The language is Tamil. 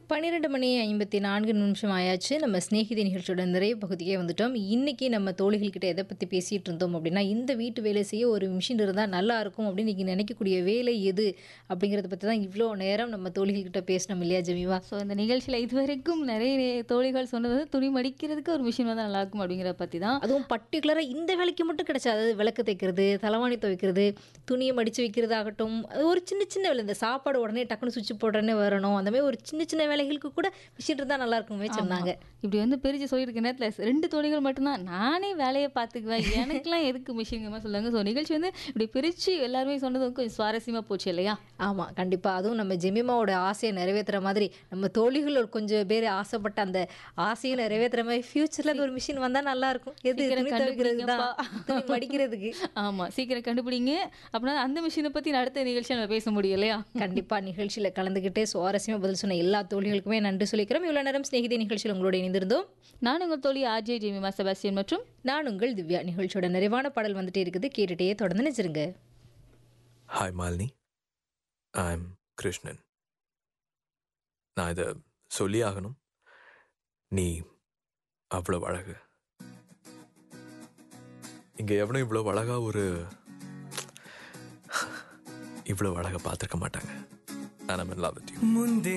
12 மணி 54 நிமிஷம் ஆயாச்சு. நம்ம சிநேகிதி நிகழ்ச்சியோட நிறைவு பகுதிக்கே வந்துட்டோம். இன்னைக்கு நம்ம தோழிகள் கிட்ட எத பத்தி பேசிட்டு இருந்தோம் அப்படின்னா, இந்த வீட்டு வேலை செய்ய ஒரு மிஷின் இருந்தா நல்லாயிருக்கும் அப்படின்னு நீங்க நினைக்கக்கூடிய வேலை எது? அப்படிங்கிறத பத்தி தான் இவ்ளோ நேரம் நம்ம தோழிகள் கிட்ட பேசினோம் இல்லையா ஜெமீமா? ஸோ இந்த நிகழ்ச்சியில இதுவரைக்கும் நிறைய தோழிகள் சொன்னது வந்து துணி மடிக்கிறதுக்கு ஒரு மிஷின் வந்தா நல்லாயிருக்கும் அப்படிங்கிறத பத்தி தான். அதுவும் பர்ட்டிகுலரா இந்த வேலைக்கு மட்டும் கிடைச்சா அதாவது விளக்கு தேய்க்கிறது, தலவாணி துவைக்கிறது, துணிய மடிச்சு வைக்கிறதாகட்டும், அது ஒரு சின்ன சின்ன வேலை. இந்த சாப்பாடு உடனே டக்குனு சுவிட்ச் போட்டோனே வரணும். அந்த மாதிரி ஒரு சின்ன சின்ன வேலைகளுக்கு கூட மிஷின் இருந்தா நல்லா இருக்குமே ஆமா. சொன்னாங்க. இப்படி வந்து பிரிச்சு சொல்லியிருக்க நேரத்துல 2 தோழிகள் மட்டும்தான் நானே வேலைய பார்த்துக்குவேன். எனக்கெல்லாம் எதுக்கு மிஷின்ங்கிற மாதிரி சொல்லுவாங்க. ஸோ நிகழ்ச்சி வந்து இப்படி பிரிச்சு எல்லாருமே சொன்னது வந்து கொஞ்சம் சுவாரஸ்யமா போச்சு இல்லையா? ஆமா, கண்டிப்பா. அதுவும் நம்ம ஜெமிமாவோட ஆசைய நிறைவேத்துற மாதிரி, நம்ம தோழிகள் ஒரு கொஞ்சம் பேர் ஆசைப்பட்ட அந்த ஆசைய நிறைவேத்துற மாதிரி ஃபியூச்சர்ல அது ஒரு மிஷின் வந்தா நல்லா இருக்கும். எது? சீக்கிரம் துணி துவைக்கிறதுக்கு தான். கண்டுபிடிங்கப்பா. துணி மடிக்கிறதுக்கு. ஆமா. சீக்கிரம் கண்டுபிடிங்க. அப்படின்னா அந்த மிஷினை பத்தி அடுத்த நிகழ்ச்சியில நம்ம பேச முடியும் இல்லையா? கண்டிப்பா நிகழ்ச்சியில கலந்துக்கிட்டு சுவாரஸ்யமா பதில் சொன்ன எல்லா தோழிகளுக்குமே நன்றி சொல்லிக்கிறோம். இவ்வளோ நேரம் சிநேகிதி நிகழ்ச்சியில் உங்களோட இணைந்திருந்தோம். நான் உங்கள் தோழி ஆர்ஜே ஜெமிமா செபாஸ்டியன் மற்றும் நான் உங்கள் திவ்யா. நிகழ்ச்சியோட நிறைவான பாடல் வந்துட்டே இருக்குது. கேட்டுட்டே தொடர்ந்து நினைச்சிருங்க. Hi Malini I am Krishnan நான் இதை சொல்லி ஆகணும் நீ அவ்வளோ அழகு இங்கே எவனும் இவ்வளோ அழகா ஒரு இவ்வளோ அழகை பார்த்துருக்க மாட்டாங்க நான் I'm in love with you முந்தி